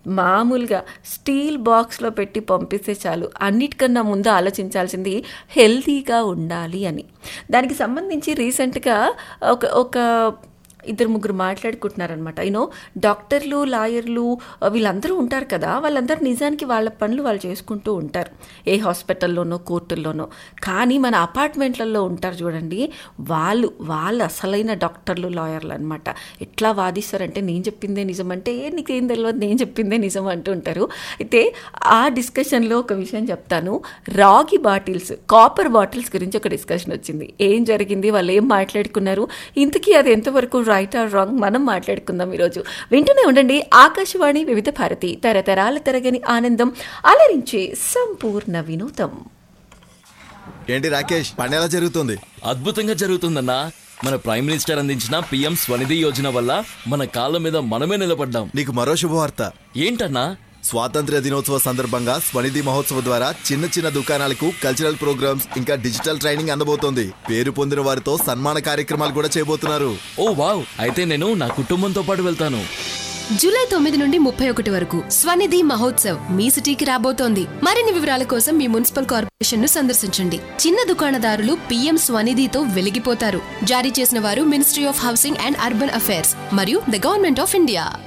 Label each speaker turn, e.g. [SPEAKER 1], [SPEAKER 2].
[SPEAKER 1] మామూలుగా స్టీల్ బాక్స్లో పెట్టి పంపిస్తే చాలు అన్నిటికన్నా ముందు ఆలోచించాల్సింది హెల్తీగా ఉండాలి అని దానికి సంబంధించి రీసెంట్గా ఒక ఒక ఇద్దరు ముగ్గురు మాట్లాడుకుంటున్నారనమాట యూనో డాక్టర్లు లాయర్లు వీళ్ళందరూ ఉంటారు కదా వాళ్ళందరూ నిజానికి వాళ్ళ పనులు వాళ్ళు చేసుకుంటూ ఉంటారు ఏ హాస్పిటల్లోనో కోర్టుల్లోనో కానీ మన అపార్ట్మెంట్లలో ఉంటారు చూడండి వాళ్ళు వాళ్ళు అసలైన డాక్టర్లు లాయర్లు అనమాట ఎట్లా వాదిస్తారంటే నేను చెప్పిందే నిజం అంటే "ఏ, నీకేం తెలియదు నేను చెప్పిందే నిజం అంటూ ఉంటారు అయితే ఆ డిస్కషన్లో ఒక విషయం చెప్తాను రాగి బాటిల్స్ కాపర్ బాటిల్స్ గురించి ఒక డిస్కషన్ వచ్చింది ఏం జరిగింది వాళ్ళు ఏం మాట్లాడుకున్నారు ఇంతకీ అది ఎంతవరకు రైట్ ఆర్ రాంగ్ మనం మాట్లాడుకుందాం ఈరోజు వింటూనే ఉండండి ఆకాశవాణి వివిధ భారతి తరతరాల తరగని ఆనందం అలరించే సంపూర్ణ వినోదం
[SPEAKER 2] ఏంటి రాకేష్ పని ఎలా జరుగుతుంది
[SPEAKER 3] అద్భుతంగా జరుగుతుందన్నా మన ప్రైమ్ మినిస్టర్ అందించిన పిఎం స్వనిధి యోజన వల్ల మన కాళ్ళ మీద మనమే నిలబడ్డాం
[SPEAKER 2] నీకు మరో శుభవార్త
[SPEAKER 3] ఏంటన్నా
[SPEAKER 2] స్వాతంత్ర్య దినోత్సవ సందర్భంగా స్వనిధి మహోత్సవ ద్వారా చిన్న చిన్న దుకాణాలకు కల్చరల్ ప్రోగ్రామ్స్ ఇంకా డిజిటల్ ట్రైనింగ్ అందబోతోంది పేరు పొందిన వారితో సన్మాన కార్యక్రమాలు కూడా చేయబోతున్నారు
[SPEAKER 3] ఓ వావ్ అయితే నేను నా కుటుంబంతో పాటు వెళ్తాను
[SPEAKER 4] జూలై తొమ్మిది నుండి ముప్పై ఒకటి వరకు స్వనిధి మహోత్సవ్ మీ సిటీకి రాబోతోంది మరిన్ని వివరాల కోసం మీ మున్సిపల్ కార్పొరేషన్ ను సందర్శించండి చిన్న దుకాణదారులు పీఎం స్వనిధితో వెలిగిపోతారు జారీ చేసిన వారు ministry of housing and urban affairs మరియు ద గవర్నమెంట్ ఆఫ్ ఇండియా